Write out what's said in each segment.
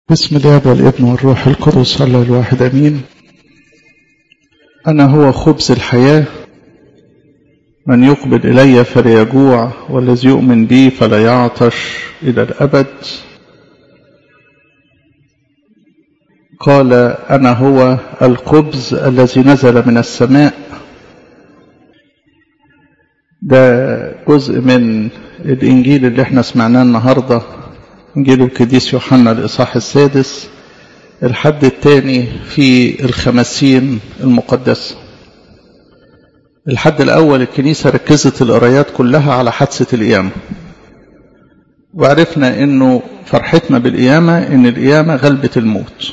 بسم الاب والابن والروح القدس الله الواحد امين انا هو خبز الحياه من يقبل الي فليجوع والذي يؤمن بي فلا يعطش الى الابد قال انا هو الخبز الذي نزل من السماء ده جزء من الانجيل اللي احنا سمعناه النهارده انجيل القديس يوحنا الاصحاح السادس الحد الثاني في الخمسين المقدسه الحد الاول الكنيسه ركزت القرايات كلها على حادثه القيامه وعرفنا انه فرحتنا بالقيامه ان القيامه غلبت الموت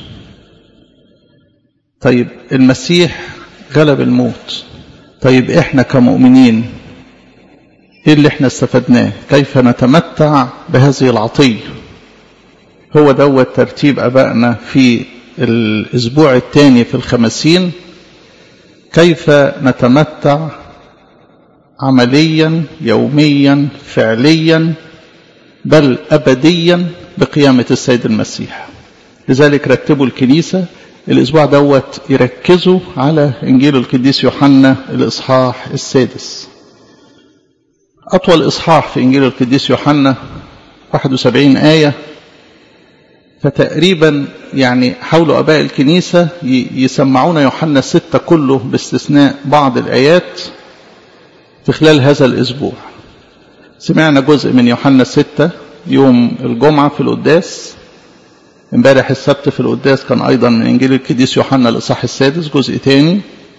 طيب المسيح غلب الموت طيب احنا كمؤمنين ايه اللي احنا استفدناه كيف نتمتع بهذه العطيه هو دوت ترتيب ابائنا في الاسبوع الثاني في الخمسين كيف نتمتع عمليا يوميا فعليا بل ابديا بقيامه السيد المسيح لذلك رتبوا الكنيسه الاسبوع دوت يركزوا على انجيل القديس يوحنا الاصحاح السادس أطول إصحاح في إنجيل القديس يوحنا 71 آية فتقريبا يعني حاولوا أباء الكنيسة يسمعون يوحنا الستة كله باستثناء بعض الآيات في خلال هذا الأسبوع سمعنا جزء من يوحنا الستة يوم الجمعة في القداس امبارح السبت في القداس كان أيضا من إنجيل القديس يوحنا الإصحاح السادس جزء تاني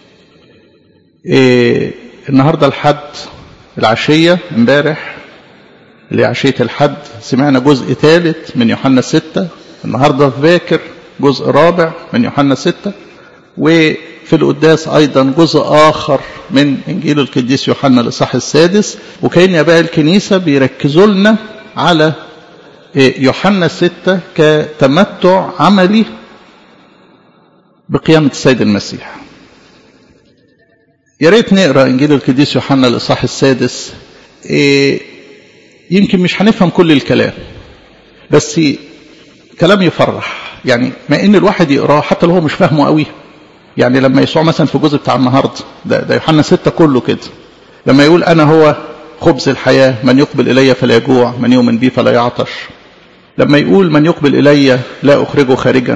إيه النهارده الحد العشية امبارح اللي عشية الحد سمعنا جزء ثالث من يوحنا الستة النهاردة في باكر جزء رابع من يوحنا الستة وفي القداس أيضا جزء آخر من إنجيل القديس يوحنا الإصحاح السادس وكأن آباء الكنيسة بيركزوا لنا على يوحنا الستة كتمتع عملي بقيامة السيد المسيح يا ريت نقرا انجيل القديس يوحنا الاصحاح السادس إيه يمكن مش هنفهم كل الكلام بس كلام يفرح يعني ما ان الواحد يقراه حتى لو هو مش فاهمه قوي يعني لما يسوع مثلا في الجزء بتاع النهارده ده, ده يوحنا ستة كله كده لما يقول انا هو خبز الحياه من يقبل الي فلا يجوع من يؤمن بي فلا يعطش لما يقول من يقبل الي لا اخرجه خارجا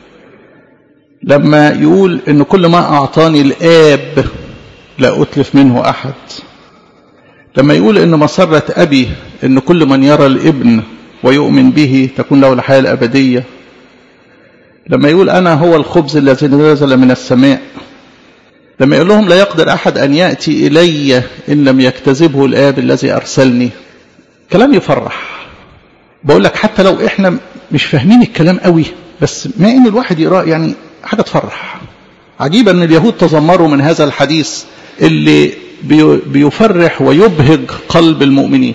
لما يقول ان كل ما اعطاني الاب لا أتلف منه أحد لما يقول إن مسرة أبي إن كل من يرى الابن ويؤمن به تكون له الحياة الأبدية لما يقول أنا هو الخبز الذي نزل من السماء لما يقول لهم لا يقدر أحد أن يأتي إلي إن لم يكتذبه الآب الذي أرسلني كلام يفرح بقول لك حتى لو إحنا مش فاهمين الكلام قوي بس ما إن الواحد يقرأ يعني حاجة تفرح عجيبا أن اليهود تذمروا من هذا الحديث اللي بيفرح ويبهج قلب المؤمنين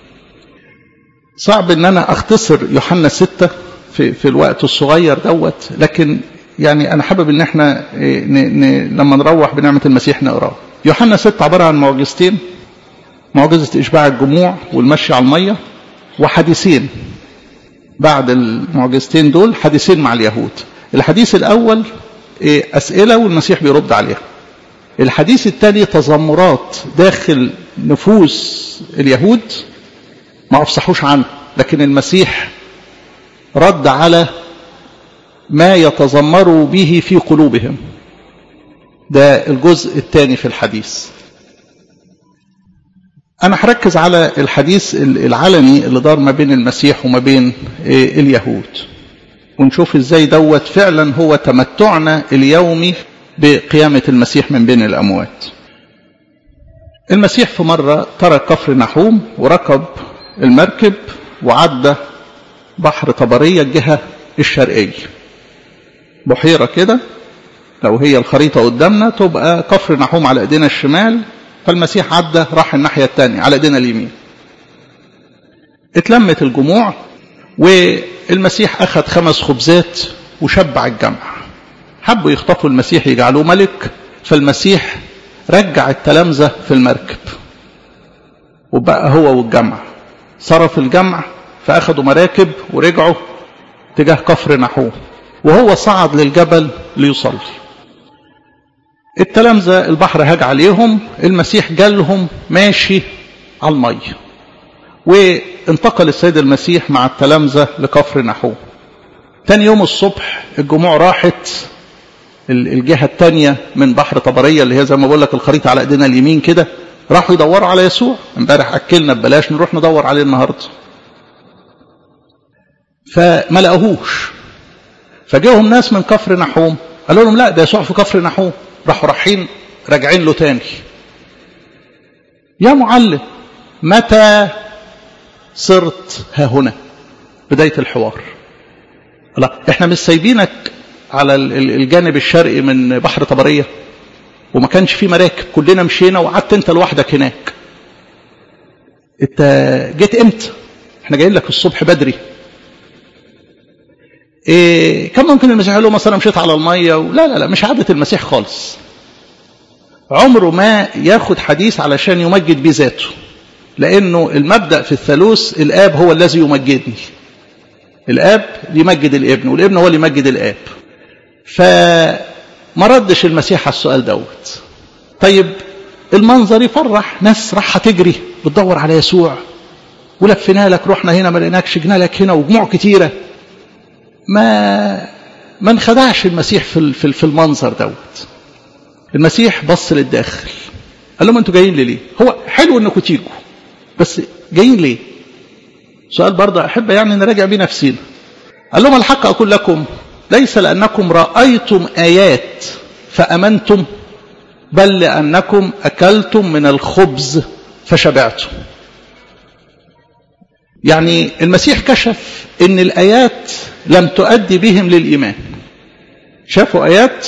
صعب ان انا اختصر يوحنا ستة في, في الوقت الصغير دوت لكن يعني انا حابب ان احنا ن ن لما نروح بنعمة المسيح نقراه يوحنا ستة عبارة عن معجزتين معجزة اشباع الجموع والمشي على المية وحديثين بعد المعجزتين دول حديثين مع اليهود الحديث الاول اسئلة والمسيح بيرد عليها الحديث التالي تذمرات داخل نفوس اليهود ما افصحوش عنه لكن المسيح رد على ما يتذمروا به في قلوبهم ده الجزء الثاني في الحديث انا هركز على الحديث العلني اللي دار ما بين المسيح وما بين اليهود ونشوف ازاي دوت فعلا هو تمتعنا اليومي بقيامة المسيح من بين الأموات المسيح في مرة ترك كفر نحوم وركب المركب وعدى بحر طبرية الجهة الشرقية بحيرة كده لو هي الخريطة قدامنا تبقى كفر نحوم على ايدينا الشمال فالمسيح عدى راح الناحية الثانية على ايدينا اليمين اتلمت الجموع والمسيح أخذ خمس خبزات وشبع الجمع حبوا يخطفوا المسيح يجعلوه ملك فالمسيح رجع التلامذة في المركب وبقى هو والجمع صرف الجمع فأخذوا مراكب ورجعوا تجاه كفر نحوم وهو صعد للجبل ليصلي التلامذة البحر هاج عليهم المسيح جالهم ماشي على المية وانتقل السيد المسيح مع التلامذة لكفر نحوم تاني يوم الصبح الجموع راحت الجهة التانية من بحر طبرية اللي هي زي ما بقول لك الخريطة على ايدينا اليمين كده راحوا يدوروا على يسوع امبارح اكلنا ببلاش نروح ندور عليه النهارده فما لقوهوش فجاهم ناس من كفر نحوم قالوا لهم لا ده يسوع في كفر نحوم راحوا رايحين راجعين له تاني يا معلم متى صرت ها هنا بداية الحوار لا احنا مش سايبينك على الجانب الشرقي من بحر طبرية وما كانش في مراكب كلنا مشينا وقعدت انت لوحدك هناك انت جيت امتى احنا جايين لك الصبح بدري إيه كان ممكن المسيح يقول له مثلا مشيت على الميه و... لا لا لا مش عاده المسيح خالص عمره ما ياخد حديث علشان يمجد بيه ذاته لانه المبدا في الثالوث الاب هو الذي يمجدني الاب يمجد الابن والابن هو اللي يمجد الاب فما ردش المسيح على السؤال دوت طيب المنظر يفرح ناس راح تجري بتدور على يسوع ولفينا لك رحنا هنا ما لقيناكش جينا لك هنا وجموع كتيره ما ما انخدعش المسيح في في المنظر دوت المسيح بص للداخل قال لهم انتوا جايين ليه هو حلو انكم تيجوا بس جايين ليه سؤال برضه احب يعني نراجع بيه نفسينا قال لهم الحق اقول لكم ليس لانكم رايتم ايات فامنتم بل لانكم اكلتم من الخبز فشبعتم يعني المسيح كشف ان الايات لم تؤدي بهم للايمان شافوا ايات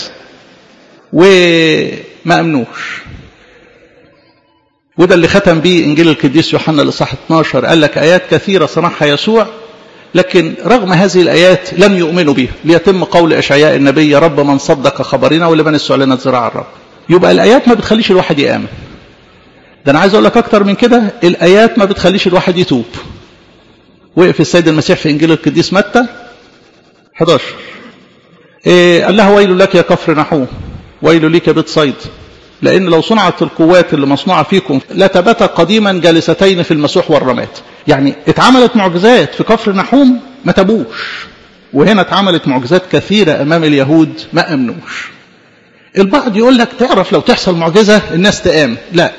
وما امنوش وده اللي ختم به انجيل القديس يوحنا الاصحاح 12 قال لك ايات كثيره صنعها يسوع لكن رغم هذه الايات لم يؤمنوا بها ليتم قول اشعياء النبي يا رب من صدق خبرنا ولمن استعلنت ذراع الرب يبقى الايات ما بتخليش الواحد يامن ده انا عايز اقول لك اكتر من كده الايات ما بتخليش الواحد يتوب وقف السيد المسيح في انجيل القديس متى 11 إيه قال لها ويل لك يا كفر نحوم ويل لك يا بيت صيد لأن لو صنعت القوات اللي مصنوعة فيكم لتبت قديما جالستين في المسوح والرماد يعني اتعملت معجزات في كفر نحوم ما تبوش وهنا اتعملت معجزات كثيرة أمام اليهود ما أمنوش البعض يقول لك تعرف لو تحصل معجزة الناس تآمن لا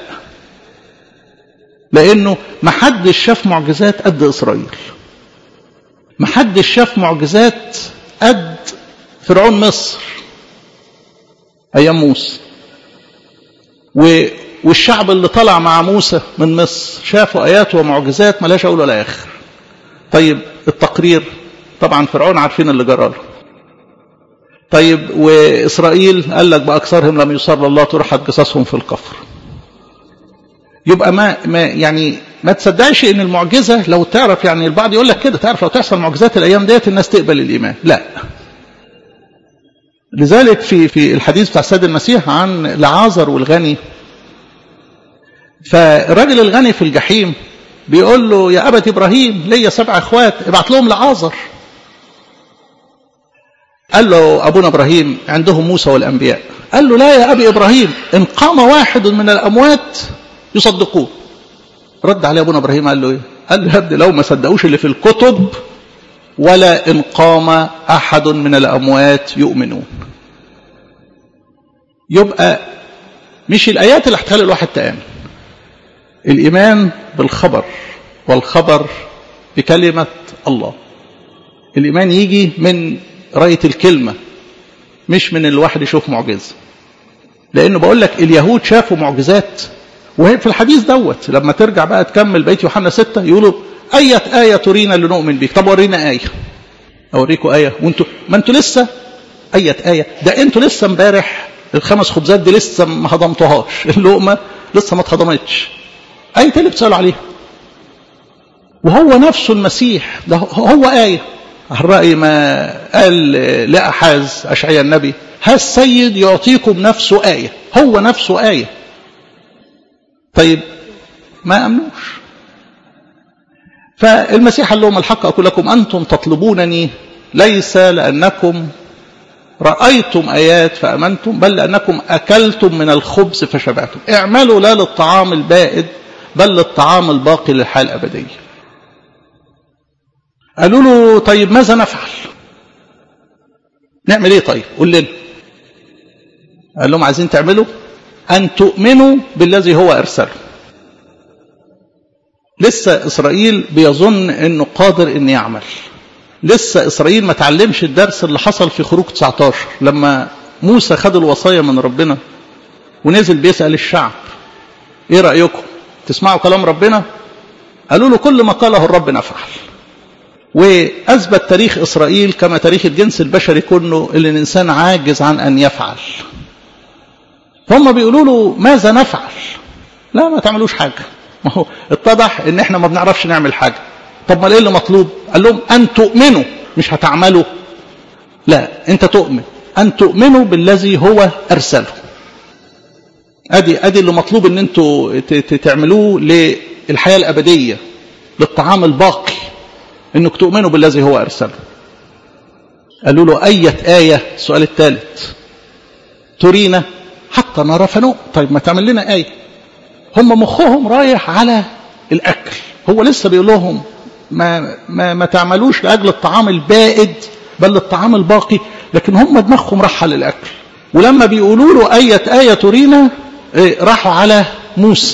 لأنه ما حدش شاف معجزات قد إسرائيل ما حدش شاف معجزات قد فرعون مصر أيام موسى والشعب اللي طلع مع موسى من مصر شافوا آيات ومعجزات ملاش أول ولا آخر طيب التقرير طبعا فرعون عارفين اللي جراله طيب وإسرائيل قال لك بأكثرهم لم يصر الله ترحت قصصهم في القفر يبقى ما, ما يعني ما تصدقش ان المعجزه لو تعرف يعني البعض يقول لك كده تعرف لو تحصل معجزات الايام ديت الناس تقبل الايمان لا لذلك في في الحديث بتاع السيد المسيح عن لعازر والغني فالراجل الغني في الجحيم بيقول له يا أبت إبراهيم ليا سبع إخوات ابعت لهم لعازر قال له أبونا إبراهيم عندهم موسى والأنبياء قال له لا يا أبي إبراهيم إن قام واحد من الأموات يصدقوه رد عليه أبونا إبراهيم قال له إيه قال له يا ابني لو ما صدقوش اللي في الكتب ولا إن قام أحد من الأموات يؤمنون يبقى مش الآيات اللي هتخلي الواحد تآمن الإيمان بالخبر والخبر بكلمة الله الإيمان يجي من راية الكلمة مش من الواحد يشوف معجزة لأنه بقول لك اليهود شافوا معجزات وهي في الحديث دوت لما ترجع بقى تكمل بيت يوحنا ستة يقولوا أية آية ترينا لنؤمن بك طب ورينا آية أوريكم آية وانتوا ما انتوا لسه أية آية ده انتوا لسه امبارح الخمس خبزات دي لسه ما هضمتوهاش اللقمة لسه ما اتهضمتش آية اللي بتسألوا عليها وهو نفسه المسيح ده هو آية الرأي ما قال لأحاز أشعياء النبي ها السيد يعطيكم نفسه آية هو نفسه آية طيب ما أمنوش فالمسيح قال لهم الحق أقول لكم أنتم تطلبونني ليس لأنكم رأيتم آيات فأمنتم بل لأنكم أكلتم من الخبز فشبعتم اعملوا لا للطعام البائد بل للطعام الباقي للحياة الأبدية قالوا له طيب ماذا نفعل نعمل ايه طيب قول لنا قال لهم عايزين تعملوا أن تؤمنوا بالذي هو أرسله لسه إسرائيل بيظن أنه قادر أن يعمل لسه إسرائيل ما تعلمش الدرس اللي حصل في خروج 19 لما موسى خد الوصايا من ربنا ونزل بيسأل الشعب ايه رأيكم تسمعوا كلام ربنا قالوا له كل ما قاله الرب نفعل وأثبت تاريخ إسرائيل كما تاريخ الجنس البشري كله اللي الإنسان عاجز عن أن يفعل هم بيقولوا له ماذا نفعل لا ما تعملوش حاجة ما هو اتضح ان احنا ما بنعرفش نعمل حاجة طب ما ايه اللي مطلوب قال لهم ان تؤمنوا مش هتعملوا لا انت تؤمن ان تؤمنوا بالذي هو ارسله ادي ادي اللي مطلوب ان انتوا تعملوه للحياة الابدية للطعام الباقي انك تؤمنوا بالذي هو ارسله قالوا له اية آية السؤال الثالث ترينا حتى نرى فنؤمن طيب ما تعمل لنا آية هم مخهم رايح على الأكل هو لسه بيقول لهم ما, ما, ما تعملوش لأجل الطعام البائد بل للطعام الباقي لكن هم دماغهم راح على الأكل ولما بيقولوا له أية آية ترينا إيه راحوا على موسى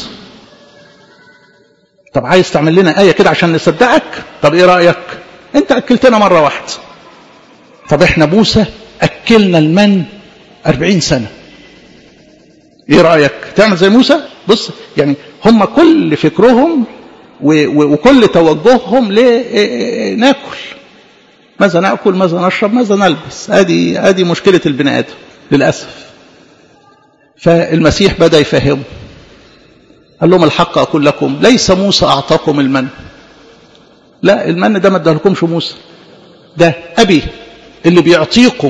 طب عايز تعمل لنا آية كده عشان نصدقك طب إيه رأيك أنت أكلتنا مرة واحدة طب إحنا موسى أكلنا المن أربعين سنة ايه رأيك تعمل زي موسى بص يعني هم كل فكرهم وكل توجههم لناكل ماذا ناكل ماذا نشرب ماذا نلبس ادي ادي مشكله البني ادم للاسف فالمسيح بدا يفهمه قال لهم الحق اقول لكم ليس موسى اعطاكم المن لا المن ده ما ادالكمش موسى ده ابي اللي بيعطيكم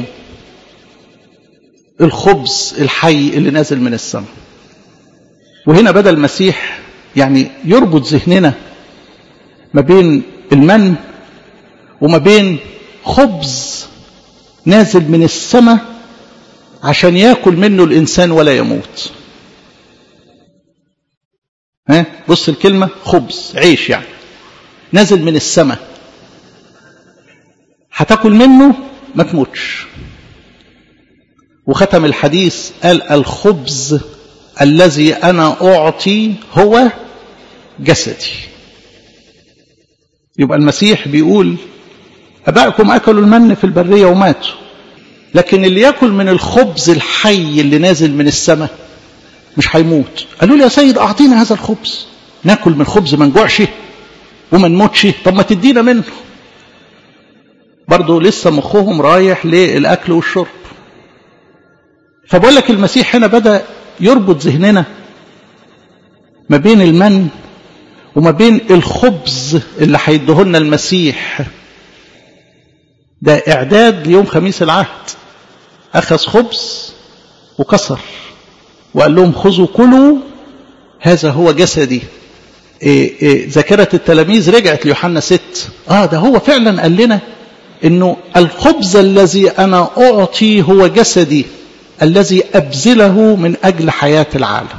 الخبز الحي اللي نازل من السماء وهنا بدا المسيح يعني يربط ذهننا ما بين المن وما بين خبز نازل من السماء عشان ياكل منه الانسان ولا يموت ها بص الكلمه خبز عيش يعني نازل من السماء هتاكل منه ما تموتش وختم الحديث قال الخبز الذي أنا أعطي هو جسدي يبقى المسيح بيقول أبائكم أكلوا المن في البرية وماتوا لكن اللي يأكل من الخبز الحي اللي نازل من السماء مش هيموت قالوا لي يا سيد أعطينا هذا الخبز ناكل من خبز ما نجوعش وما نموتش طب ما تدينا منه برضه لسه مخهم رايح للأكل والشرب فبقول لك المسيح هنا بدأ يربط ذهننا ما بين المن وما بين الخبز اللي هيديهولنا المسيح ده إعداد ليوم خميس العهد أخذ خبز وكسر وقال لهم خذوا كلوا هذا هو جسدي إيه إيه ذاكرة التلاميذ رجعت ليوحنا ست آه ده هو فعلا قال لنا إنه الخبز الذي أنا أعطي هو جسدي الذي أبذله من أجل حياة العالم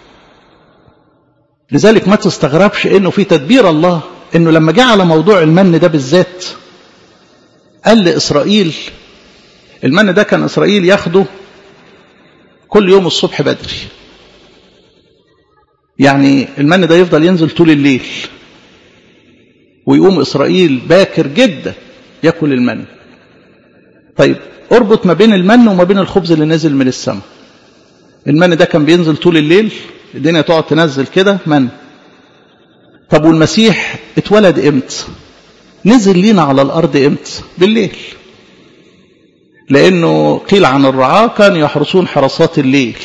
لذلك ما تستغربش انه في تدبير الله انه لما جه على موضوع المن ده بالذات قال لاسرائيل المن ده كان اسرائيل ياخده كل يوم الصبح بدري يعني المن ده يفضل ينزل طول الليل ويقوم اسرائيل باكر جدا ياكل المن طيب اربط ما بين المن وما بين الخبز اللي نازل من السماء المن ده كان بينزل طول الليل الدنيا تقعد تنزل كده من طب والمسيح اتولد امتى نزل لينا على الارض امتى بالليل لانه قيل عن الرعاة كانوا يحرسون حراسات الليل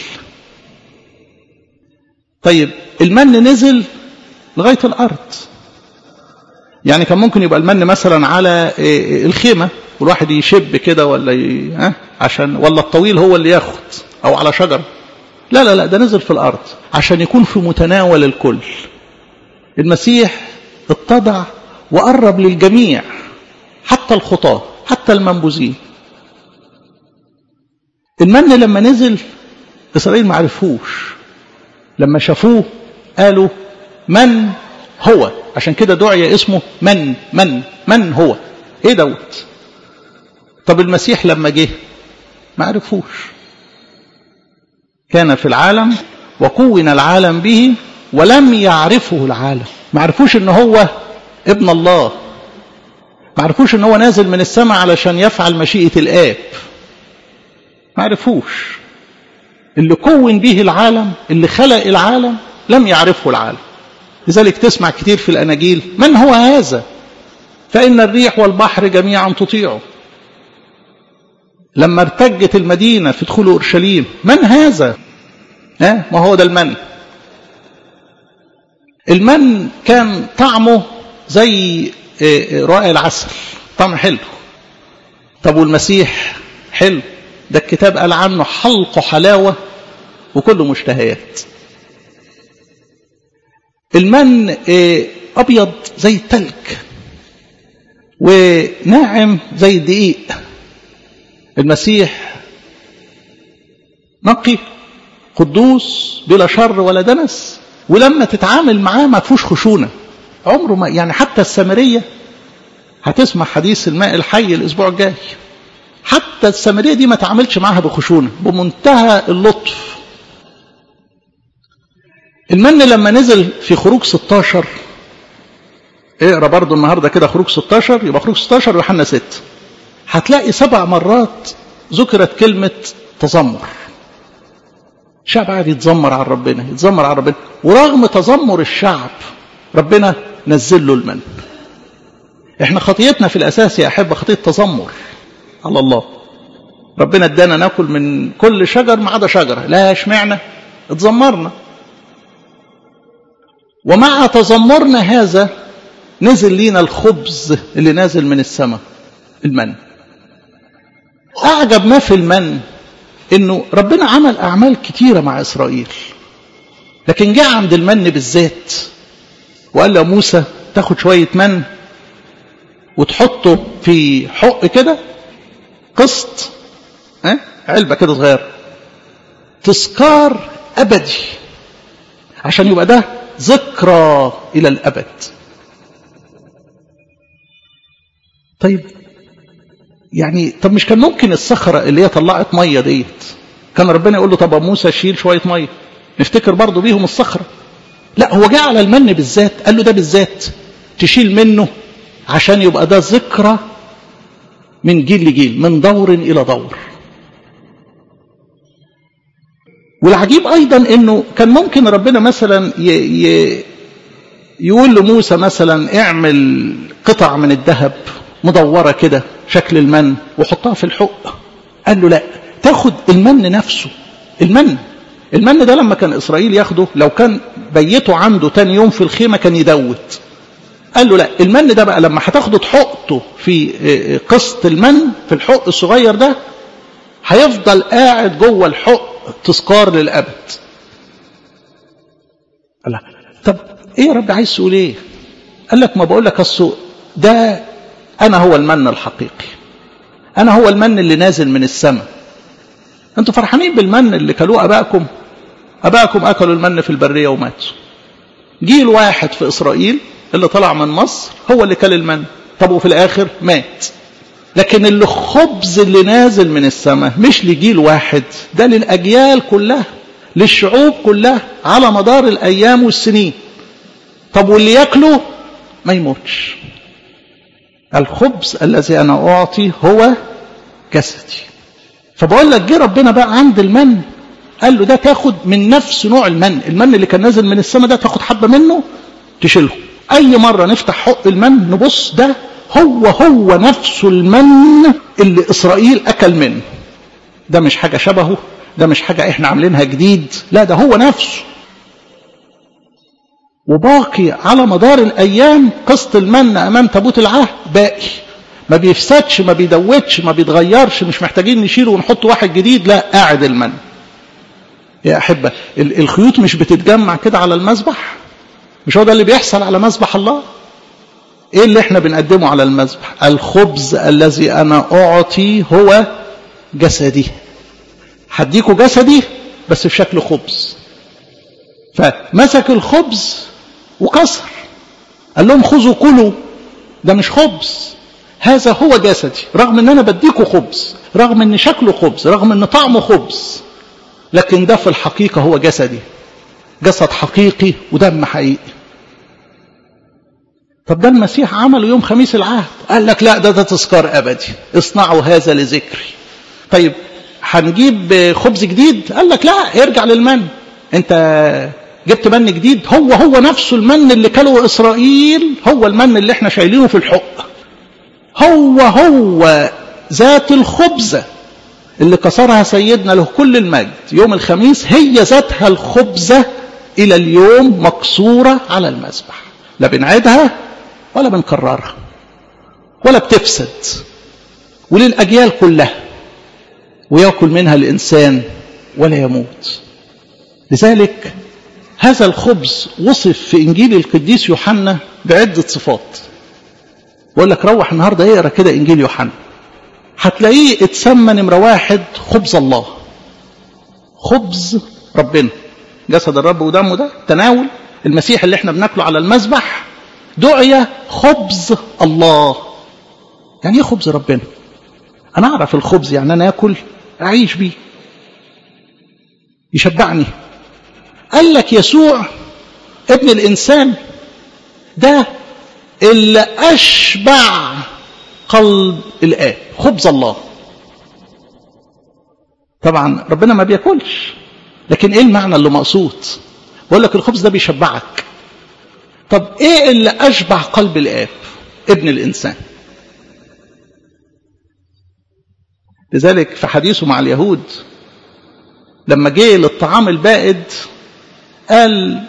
طيب المن نزل لغاية الارض يعني كان ممكن يبقى المن مثلا على الخيمة والواحد يشب كده ولا ي... ها عشان ولا الطويل هو اللي ياخد او على شجره لا لا لا ده نزل في الارض عشان يكون في متناول الكل المسيح اتضع وقرب للجميع حتى الخطاة حتى المنبوذين المن لما نزل إسرائيل ما عرفوش لما شافوه قالوا من هو عشان كده دعي اسمه من من من هو ايه دوت طب المسيح لما جه ما عرفوش كان في العالم وكون العالم به ولم يعرفه العالم ما عرفوش ان هو ابن الله ما عرفوش ان هو نازل من السماء علشان يفعل مشيئة الآب ما عرفوش اللي كون به العالم اللي خلق العالم لم يعرفه العالم لذلك تسمع كتير في الأناجيل من هو هذا فإن الريح والبحر جميعا تطيعه لما ارتجت المدينة في دخول أورشليم من هذا ها ما هو ده المن المن كان طعمه زي رائع العسل طعم حلو طب والمسيح حلو ده الكتاب قال عنه حلق حلاوة وكله مشتهيات المن أبيض زي التلج وناعم زي الدقيق المسيح نقي قدوس بلا شر ولا دنس ولما تتعامل معاه ما فيهوش خشونه عمره ما يعني حتى السامريه هتسمع حديث الماء الحي الاسبوع الجاي حتى السامريه دي ما تعاملش معاها بخشونه بمنتهى اللطف المن لما نزل في خروج 16 اقرا برضو النهارده كده خروج 16 يبقى خروج 16 يوحنا 6 هتلاقي سبع مرات ذكرت كلمة تذمر الشعب قاعد يتذمر على ربنا يتذمر على ربنا ورغم تذمر الشعب ربنا نزل له المن احنا خطيتنا في الاساس يا احبه خطيه تذمر على الله ربنا ادانا ناكل من كل شجر ما عدا شجره لا اشمعنا اتذمرنا ومع تذمرنا هذا نزل لينا الخبز اللي نازل من السماء المن أعجب ما في المن إنه ربنا عمل أعمال كتيرة مع إسرائيل لكن جاء عند المن بالذات وقال له موسى تاخد شوية من وتحطه في حق كده قسط اه؟ علبة كده صغيرة تذكار أبدي عشان يبقى ده ذكرى إلى الأبد طيب يعني طب مش كان ممكن الصخرة اللي هي طلعت مية ديت كان ربنا يقول له طب موسى شيل شوية مية نفتكر برضه بيهم الصخرة لا هو جاء على المن بالذات قال له ده بالذات تشيل منه عشان يبقى ده ذكرى من جيل لجيل من دور إلى دور والعجيب أيضا أنه كان ممكن ربنا مثلا ي... ي... يقول لموسى مثلا اعمل قطع من الذهب مدورة كده شكل المن وحطها في الحق قال له لا تاخد المن نفسه المن المن ده لما كان إسرائيل ياخده لو كان بيته عنده تاني يوم في الخيمة كان يدوت قال له لا المن ده بقى لما هتاخده تحطه في قسط المن في الحق الصغير ده هيفضل قاعد جوه الحق تذكار للأبد قال لا طب ايه يا رب عايز تقول ايه قال لك ما بقول لك اصل ده انا هو المن الحقيقي انا هو المن اللي نازل من السماء انتوا فرحانين بالمن اللي كلوه ابائكم ابائكم اكلوا المن في البريه وماتوا جيل واحد في اسرائيل اللي طلع من مصر هو اللي كل المن طب وفي الاخر مات لكن اللي خبز اللي نازل من السماء مش لجيل واحد ده للاجيال كلها للشعوب كلها على مدار الايام والسنين طب واللي ياكله ما يموتش الخبز الذي انا اعطي هو جسدي فبقول لك جه ربنا بقى عند المن قال له ده تاخد من نفس نوع المن المن اللي كان نازل من السماء ده تاخد حبه منه تشيله اي مره نفتح حق المن نبص ده هو هو نفسه المن اللي اسرائيل اكل منه ده مش حاجه شبهه ده مش حاجه احنا عاملينها جديد لا ده هو نفسه وباقي على مدار الايام قسط المن امام تابوت العهد باقي ما بيفسدش ما بيدوتش ما بيتغيرش مش محتاجين نشيله ونحط واحد جديد لا قاعد المن يا احبه الخيوط مش بتتجمع كده على المذبح مش هو ده اللي بيحصل على مذبح الله ايه اللي احنا بنقدمه على المذبح الخبز الذي انا اعطي هو جسدي هديكوا جسدي بس في شكل خبز فمسك الخبز وكسر قال لهم خذوا كلوا ده مش خبز هذا هو جسدي رغم ان انا بديكوا خبز رغم ان شكله خبز رغم ان طعمه خبز لكن ده في الحقيقة هو جسدي جسد حقيقي ودم حقيقي طب ده المسيح عمله يوم خميس العهد قال لك لا ده ده تذكار ابدي اصنعوا هذا لذكري طيب هنجيب خبز جديد قال لك لا ارجع للمن انت جبت من جديد هو هو نفسه المن اللي كله اسرائيل هو المن اللي احنا شايلينه في الحق هو هو ذات الخبزة اللي كسرها سيدنا له كل المجد يوم الخميس هي ذاتها الخبزة إلى اليوم مكسورة على المذبح لا بنعيدها ولا بنكررها ولا بتفسد وللأجيال كلها ويأكل منها الإنسان ولا يموت لذلك هذا الخبز وصف في إنجيل القديس يوحنا بعدة صفات بقول لك روح النهارده اقرا كده إنجيل يوحنا هتلاقيه اتسمى نمرة واحد خبز الله خبز ربنا جسد الرب ودمه ده تناول المسيح اللي احنا بناكله على المذبح دعي خبز الله يعني ايه خبز ربنا انا اعرف الخبز يعني انا اكل اعيش بيه يشبعني قال لك يسوع ابن الانسان ده اللي اشبع قلب الاب خبز الله طبعا ربنا ما بياكلش لكن ايه المعنى اللي مقصود بقول لك الخبز ده بيشبعك طب ايه اللي اشبع قلب الاب ابن الانسان لذلك في حديثه مع اليهود لما جه للطعام البائد قال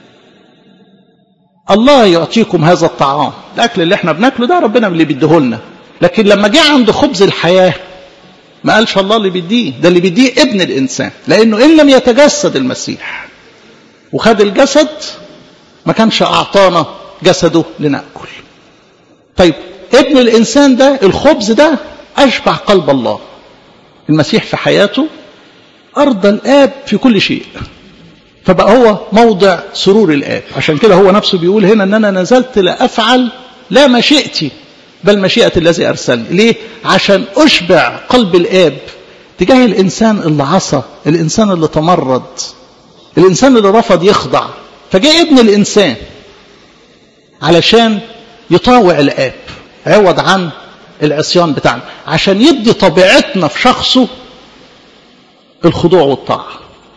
الله يعطيكم هذا الطعام الاكل اللي احنا بناكله ده ربنا اللي بيديهولنا لكن لما جه عند خبز الحياه ما قالش الله اللي بيديه ده اللي بيديه ابن الانسان لانه ان لم يتجسد المسيح وخد الجسد ما كانش اعطانا جسده لناكل طيب ابن الانسان ده الخبز ده اشبع قلب الله المسيح في حياته ارضى الاب في كل شيء فبقى هو موضع سرور الاب عشان كده هو نفسه بيقول هنا ان انا نزلت لافعل لا مشيئتي بل مشيئة الذي أرسلني ليه؟ عشان أشبع قلب الآب تجاه الإنسان اللي عصى الإنسان اللي تمرد الإنسان اللي رفض يخضع فجاء ابن الإنسان علشان يطاوع الآب عوض عن العصيان بتاعنا عشان يدي طبيعتنا في شخصه الخضوع والطاعة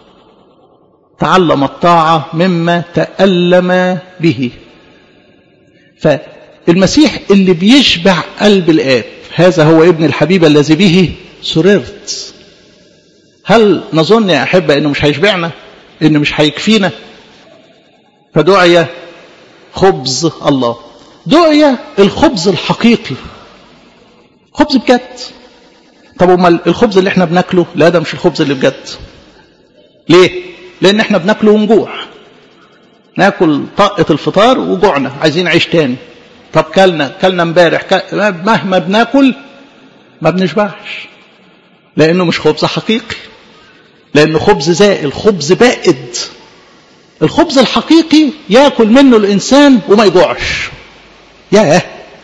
تعلم الطاعة مما تألم به فالمسيح اللي بيشبع قلب الآب هذا هو ابن الحبيب الذي به سررت هل نظن يا أحبة أنه مش هيشبعنا أنه مش هيكفينا فدعي خبز الله دعي الخبز الحقيقي خبز بجد طب امال الخبز اللي احنا بناكله لا ده مش الخبز اللي بجد ليه لان احنا بناكله ونجوع ناكل طاقة الفطار وجوعنا عايزين عيش تاني طب كلنا كلنا امبارح مهما بناكل ما بنشبعش لانه مش خبز حقيقي لانه خبز زائل خبز بائد الخبز الحقيقي ياكل منه الانسان وما يجوعش ياه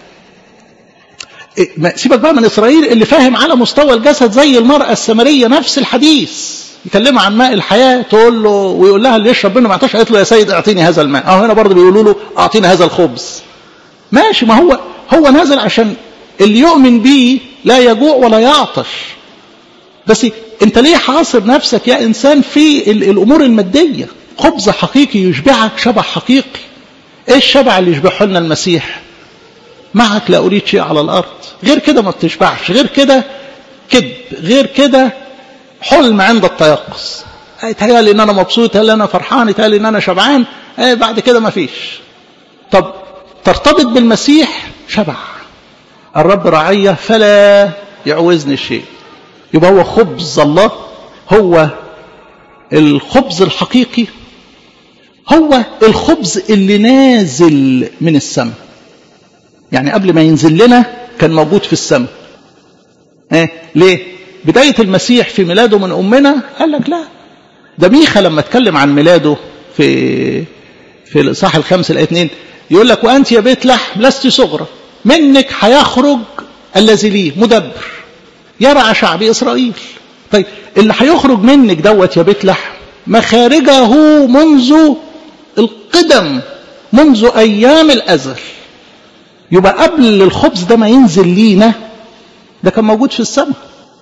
سيبك بقى من اسرائيل اللي فاهم على مستوى الجسد زي المراه السامريه نفس الحديث يكلمها عن ماء الحياه تقول له ويقول لها اللي يشرب منه ما اعطاش قالت له يا سيد اعطيني هذا الماء اهو هنا برضه بيقولوا له اعطيني هذا الخبز ماشي ما هو هو نازل عشان اللي يؤمن بيه لا يجوع ولا يعطش بس انت ليه حاصر نفسك يا انسان في الامور الماديه خبز حقيقي يشبعك شبع حقيقي ايه الشبع اللي يشبعه لنا المسيح معك لا اريد شيء على الارض غير كده ما بتشبعش غير كده كذب غير كده حلم عند التيقظ يتهيألي ان انا مبسوط يتهيألي ان انا فرحان يتهيألي ان انا شبعان ايه بعد كده ما فيش طب ترتبط بالمسيح شبع الرب رعية فلا يعوزني الشيء يبقى هو خبز الله هو الخبز الحقيقي هو الخبز اللي نازل من السماء يعني قبل ما ينزل لنا كان موجود في السماء ايه ليه بداية المسيح في ميلاده من أمنا قال لك لا ده ميخا لما اتكلم عن ميلاده في في الإصحاح الخامس الآية 2 يقول لك وأنت يا بيت لحم لست صغرى منك هيخرج الذي ليه مدبر يرعى شعب إسرائيل طيب اللي هيخرج منك دوت يا بيت لحم مخارجه منذ القدم منذ أيام الأزل يبقى قبل الخبز ده ما ينزل لينا ده كان موجود في السماء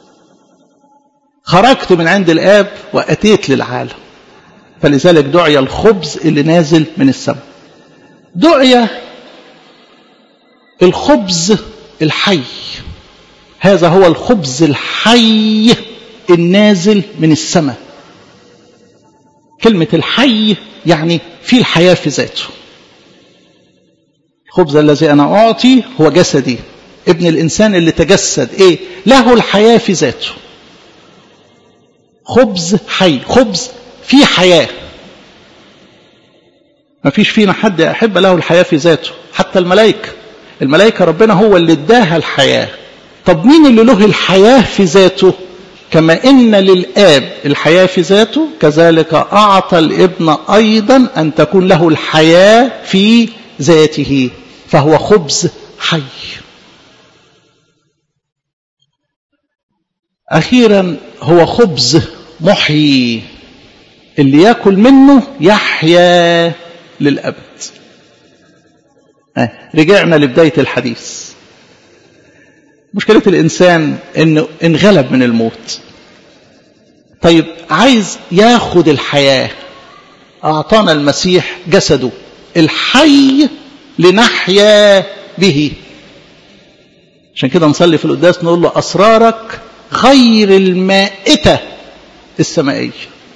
خرجت من عند الآب وأتيت للعالم فلذلك دعي الخبز اللي نازل من السماء دعي الخبز الحي هذا هو الخبز الحي النازل من السماء كلمة الحي يعني في الحياة في ذاته الخبز الذي أنا أعطي هو جسدي ابن الإنسان اللي تجسد إيه له الحياة في ذاته خبز حي خبز في حياة ما فيش فينا حد أحب له الحياة في ذاته حتى الملائكة الملائكة ربنا هو اللي اداها الحياة طب مين اللي له الحياة في ذاته كما إن للآب الحياة في ذاته كذلك أعطى الابن أيضا أن تكون له الحياة في ذاته فهو خبز حي أخيرا هو خبز محيي اللي ياكل منه يحيا للأبد رجعنا لبداية الحديث مشكلة الإنسان إنه انغلب من الموت طيب عايز ياخد الحياة أعطانا المسيح جسده الحي لنحيا به عشان كده نصلي في القداس نقول له أسرارك غير المائتة السمائية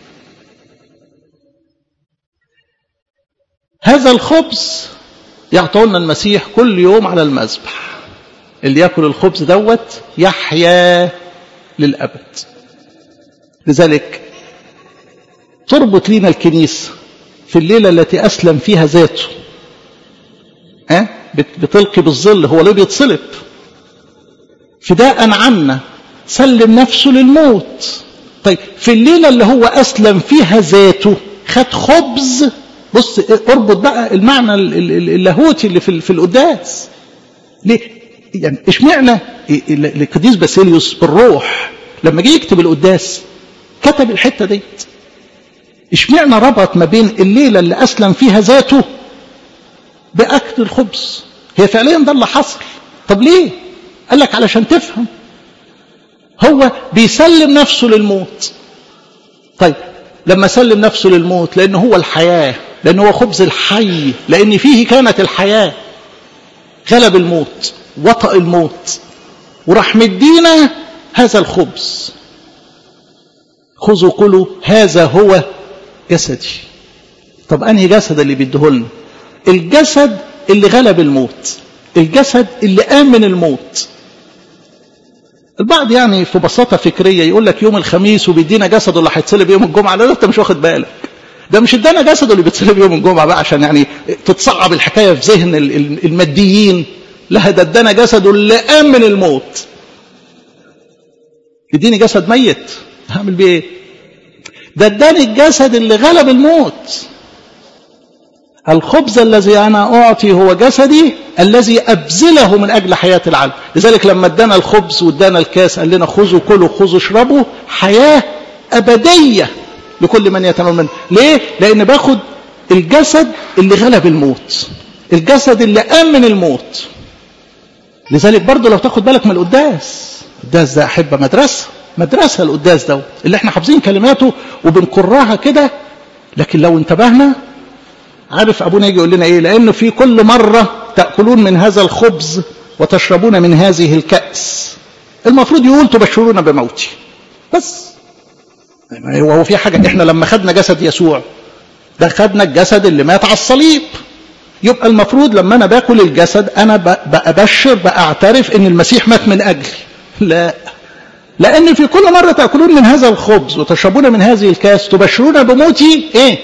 هذا الخبز يعطونا المسيح كل يوم على المذبح اللي ياكل الخبز دوت يحيا للأبد لذلك تربط لنا الكنيسة في الليلة التي أسلم فيها ذاته أه؟ بتلقي بالظل هو ليه بيتصلب فداء عنا سلم نفسه للموت طيب في الليلة اللي هو أسلم فيها ذاته خد خبز بص اربط بقى المعنى اللاهوتي اللي في, في القداس ليه يعني اشمعنى القديس باسيليوس بالروح لما جه يكتب القداس كتب الحته ديت اشمعنى ربط ما بين الليله اللي اسلم فيها ذاته باكل الخبز هي فعليا ده اللي حصل طب ليه قال لك علشان تفهم هو بيسلم نفسه للموت طيب لما سلم نفسه للموت لأنه هو الحياة لأنه هو خبز الحي لأن فيه كانت الحياة غلب الموت وطأ الموت وراح مدينا هذا الخبز خذوا كلوا هذا هو جسدي طب أنهي جسد اللي بيديهولنا الجسد اللي غلب الموت الجسد اللي آمن الموت البعض يعني في بساطة فكرية يقول لك يوم الخميس وبيدينا جسده اللي هيتصلب يوم الجمعة لا انت مش واخد بالك ده مش ادانا جسده اللي بيتصلب يوم الجمعة بقى عشان يعني تتصعب الحكاية في ذهن الماديين لا ده ادانا جسده اللي آمن الموت يديني جسد ميت هعمل بيه ايه ده اداني الجسد اللي غلب الموت الخبز الذي أنا أعطي هو جسدي الذي أبذله من أجل حياة العالم لذلك لما ادانا الخبز وادانا الكاس قال لنا خذوا كلوا خذوا اشربوا حياة أبدية لكل من يتناول منه ليه؟ لأن باخد الجسد اللي غلب الموت الجسد اللي أمن الموت لذلك برضه لو تاخد بالك من القداس القداس ده أحب مدرسة مدرسة القداس ده اللي احنا حافظين كلماته وبنكرها كده لكن لو انتبهنا عارف أبونا يجي يقول لنا إيه لأنه في كل مرة تأكلون من هذا الخبز وتشربون من هذه الكأس المفروض يقول تبشرون بموتي بس هو في حاجة إحنا لما خدنا جسد يسوع ده خدنا الجسد اللي مات على الصليب يبقى المفروض لما أنا باكل الجسد أنا بأبشر بأعترف إن المسيح مات من أجلي لا لأن في كل مرة تأكلون من هذا الخبز وتشربون من هذه الكاس تبشرون بموتي إيه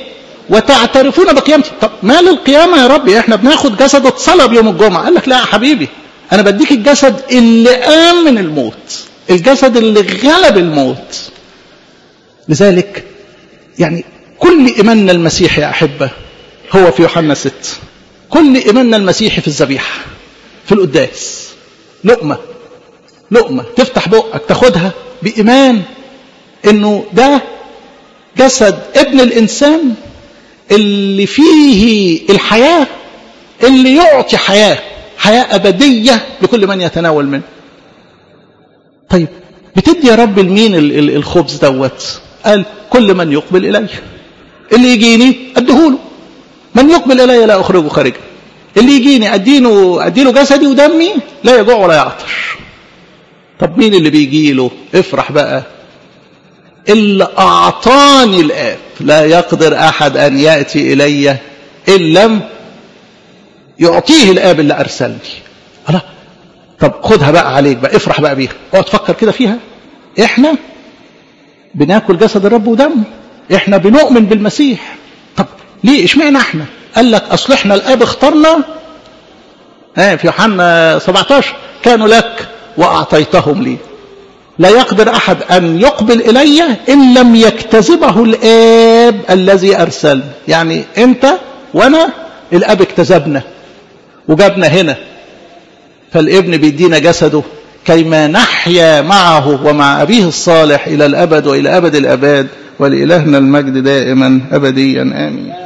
وتعترفون بقيامتي طب مال القيامة يا ربي احنا بناخد جسد اتصلب يوم الجمعة قال لك لا يا حبيبي انا بديك الجسد اللي قام من الموت الجسد اللي غلب الموت لذلك يعني كل ايماننا المسيحي يا احبه هو في يوحنا 6 كل ايماننا المسيحي في الذبيحه في القداس لقمه لقمه تفتح بقك تاخدها بايمان انه ده جسد ابن الانسان اللي فيه الحياه اللي يعطي حياه حياه ابديه لكل من يتناول منه طيب بتدي يا رب لمين الخبز دوت قال كل من يقبل الي اللي يجيني اديهوله من يقبل الي لا اخرجه خارجا اللي يجيني اديله اديله جسدي ودمي لا يجوع ولا يعطش طب مين اللي بيجي له افرح بقى اللي اعطاني الاب لا يقدر احد ان ياتي الي ان لم يعطيه الاب اللي ارسلني الله طب خدها بقى عليك بقى افرح بقى بيها اقعد تفكر كده فيها احنا بناكل جسد الرب ودمه احنا بنؤمن بالمسيح طب ليه اشمعنى احنا قال لك اصل احنا الاب اخترنا ها في يوحنا 17 كانوا لك واعطيتهم لي لا يقدر احد ان يقبل الي ان لم يكتسبه الاب الذي ارسلني يعني انت وانا الاب اكتسبنا وجابنا هنا فالابن بيدينا جسده كيما نحيا معه ومع أبيه الصالح إلى الأبد وإلى أبد الأباد ولإلهنا المجد دائما أبديا آمين